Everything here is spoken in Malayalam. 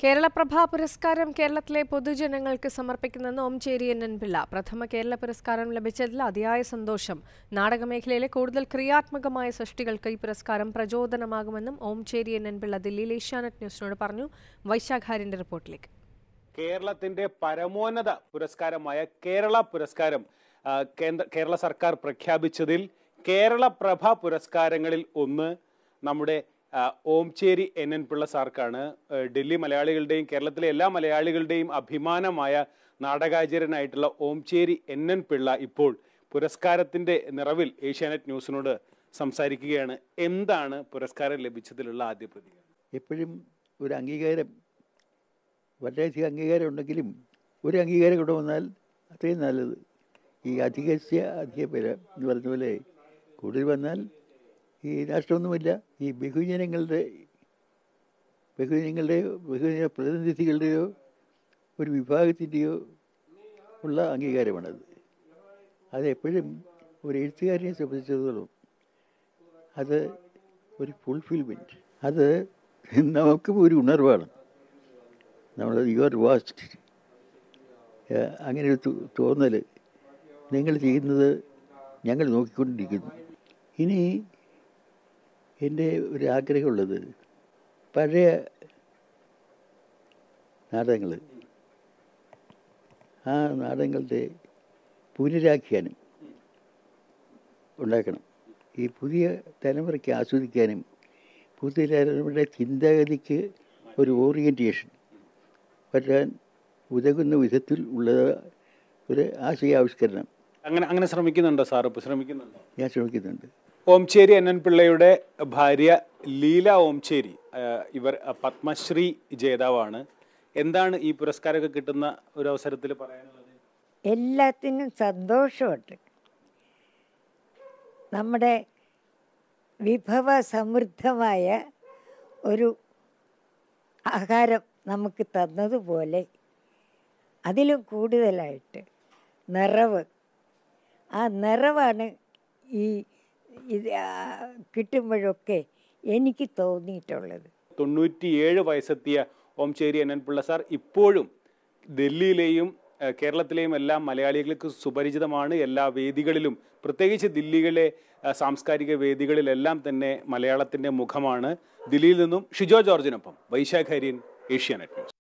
കേരളപ്രഭ പുരസ്കാരം കേരളത്തിലെ പൊതുജനങ്ങൾക്ക് സമർപ്പിക്കുന്നെന്ന് ഓംചേരി എൻ എൻ പിള്ള പ്രഥമ കേരള പുരസ്കാരം ലഭിച്ചതിൽ അതിയായ സന്തോഷം നാടകമേഖലയിലെ കൂടുതൽ ക്രിയാത്മകമായ സൃഷ്ടികൾക്ക് ഈ പുരസ്കാരം പ്രചോദനമാകുമെന്നും ഓംചേരി എൻ എൻ പിള്ള ദില്ലിയിൽ ഏഷ്യാനെറ്റ് ന്യൂസിനോട് പറഞ്ഞു വൈശാഖാരിന്റെ റിപ്പോർട്ടിലേക്ക് കേരളത്തിന്റെ പരമോന്നത പുരസ്കാരമായ കേരള പുരസ്കാരം ആ, കേന്ദ്ര കേരള സർക്കാർ പ്രഖ്യാപിച്ചതിൽ കേരള പ്രഭ പുരസ്കാരങ്ങളിൽ ഒന്ന് നമ്മുടെ ആ, ഓംചേരി എൻ എൻ പിള്ള സാർക്കാണ് ആ, ഡൽഹി മലയാളികളുടെയും കേരളത്തിലെ എല്ലാ മലയാളികളുടെയും അഭിമാനമായ നാടകാചാര്യനായിട്ടുള്ള ഓംചേരി എൻ എൻ പിള്ള ഇപ്പോൾ പുരസ്കാരത്തിന്റെ നിറവിൽ ഏഷ്യാനെറ്റ് ന്യൂസിനോട് സംസാരിക്കുകയാണ് എന്താണ് പുരസ്കാരം ലഭിച്ചതിലുള്ള ആദ്യ പ്രതികരണം എപ്പോഴും ഒരു അംഗീകാരം വളരെയധികം അംഗീകാരം ഉണ്ടെങ്കിലും ഒരു അംഗീകാരം കൂടെ വന്നാൽ അത്രയും നല്ലത് ഈ അധികസ്യ അധിക പേര എന്ന് പറഞ്ഞ പോലെ കൂടുതൽ വന്നാൽ ഈ നഷ്ടമൊന്നുമില്ല ഈ ബഹുജനങ്ങളുടെ ബഹുജനങ്ങളുടെയോ ബഹുജന പ്രതിനിധികളുടെയോ ഒരു വിഭാഗത്തിൻ്റെയോ ഉള്ള അംഗീകാരമാണത് അത് എപ്പോഴും ഒരു എഴുത്തുകാരനെ സംബന്ധിച്ചിടത്തോളം അത് ഒരു ഫുൾഫിൽമെൻറ്റ് അത് നമുക്കും ഒരു ഉണർവാണ് നമ്മൾ യു ആർ വാസ്റ്റ് അങ്ങനെ ഒരു തോ- തോന്നൽ നിങ്ങൾ ചെയ്യുന്നത് ഞങ്ങൾ നോക്കിക്കൊണ്ടിരിക്കുന്നു ഇനി എൻ്റെ ഒരു ആഗ്രഹമുള്ളത് പഴയ നാടകങ്ങൾ ആ നാടകങ്ങളുടെ പുനരാഖ്യാനം ഉണ്ടാക്കണം ഈ പുതിയ തലമുറയ്ക്ക് ആസ്വദിക്കാനും പുതിയ തലമുറയുടെ ചിന്താഗതിക്ക് ഒരു ഓറിയൻറ്റേഷൻ പറ്റാൻ ഉതകുന്ന വിധത്തിൽ ഉള്ള ഒരു ആശയാവിഷ്കരണം അങ്ങനെ അങ്ങനെ ശ്രമിക്കുന്നുണ്ടോ സാർ ഇപ്പൊ ശ്രമിക്കുന്നുണ്ടോ ഞാൻ ശ്രമിക്കുന്നുണ്ട് ഓംചേരി എൻ എൻ പിള്ളയുടെ ഭാര്യ ലീല ഓംചേരി ആ, ഇവർ പത്മശ്രീ ജേതാവാണ് എന്താണ് ഈ പുരസ്കാരമൊക്കെ കിട്ടുന്ന ഒരു അവസരത്തിൽ പറയാനുള്ളത് എല്ലാത്തിനും സന്തോഷമുണ്ട് നമ്മുടെ വിഭവ സമൃദ്ധമായ ഒരു ആഹാരം നമുക്ക് തന്നതുപോലെ അതിലും കൂടുതലായിട്ട് നിറവ് ആ നിറവാണ് ഈ ഇത് ആ, കിട്ടുമ്പോഴൊക്കെ എനിക്ക് തോന്നിയിട്ടുള്ളത് തൊണ്ണൂറ്റിയേഴ് വയസ്സെത്തിയ Omchery N N Pillai sir ഇപ്പോഴും ഡൽഹിയിലെയും ആ, കേരളത്തിലെയും എല്ലാ മലയാളികൾക്ക് സുപരിചിതമാണ് എല്ലാ വേദികളിലും പ്രത്യേകിച്ച് ദില്ലിയിലെ ആ, സാംസ്കാരിക വേദികളിലെല്ലാം തന്നെ മലയാളത്തിന്റെ മുഖമാണ് ദില്ലിയിൽ നിന്നും ഷിജോ ജോർജിനൊപ്പം വൈശാഖ് ഹരിയൻ ഏഷ്യാനെറ്റ് ന്യൂസ്